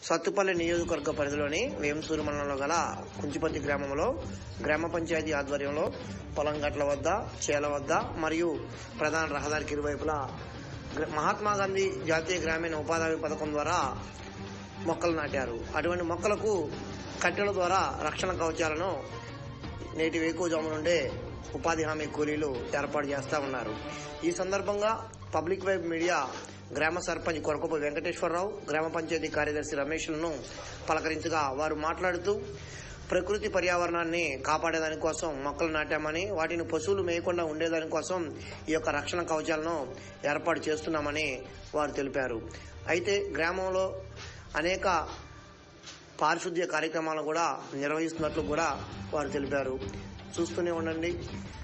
సత్తుపల్లి నియోజకవర్గ పరిధిలోని వేమసూరు మండలంలో గల కుంచిపత్తి గ్రామంలో గ్రామ పంచాయతీ ఆధ్వర్యంలో పొలం గట్ల వద్ద చేల వద్ద మరియు ప్రధాన రహదారికి ఇరువైపులా గ్ర- మహాత్మా గాంధీ జాతీయ గ్రామీణ ఉపాధి హామీ పథకం ద్వారా మొక్కలు నాటారు అటువంటి మొక్కలకు కట్టెల ద్వారా రక్షణ కవచాలను నేటి వేకువజాము నుండే ఉపాధి హామీ కూలీలు ఏర్పాటు చేస్తా ఉన్నారు ఈ సందర్భంగా పబ్లిక్ వైబ్ మీడియా గ్రామ సర్పంచ్ కొరకపు వెంకటేశ్వరరావు గ్రామ పంచాయతీ కార్యదర్శి రమేష్లను పలకరించగా వారు మాట్లాడుతూ ప్రకృతి పర్యావరణాన్ని కాపాడేదాని కోసం మొక్కలు నాటామని వాటిని పశువులు మేయకుండా ఉండేదాని కోసం ఈ యొక్క రక్షణ కవచాలను ఏర్పాటు చేస్తున్నామని వారు తెలిపారు అయితే గ్రామంలో అనేక పారిశుద్ధ్య కార్యక్రమాలు కూడా నిర్వహిస్తున్నట్లు కూడా వారు తెలిపారు చూస్తూనే ఉండండి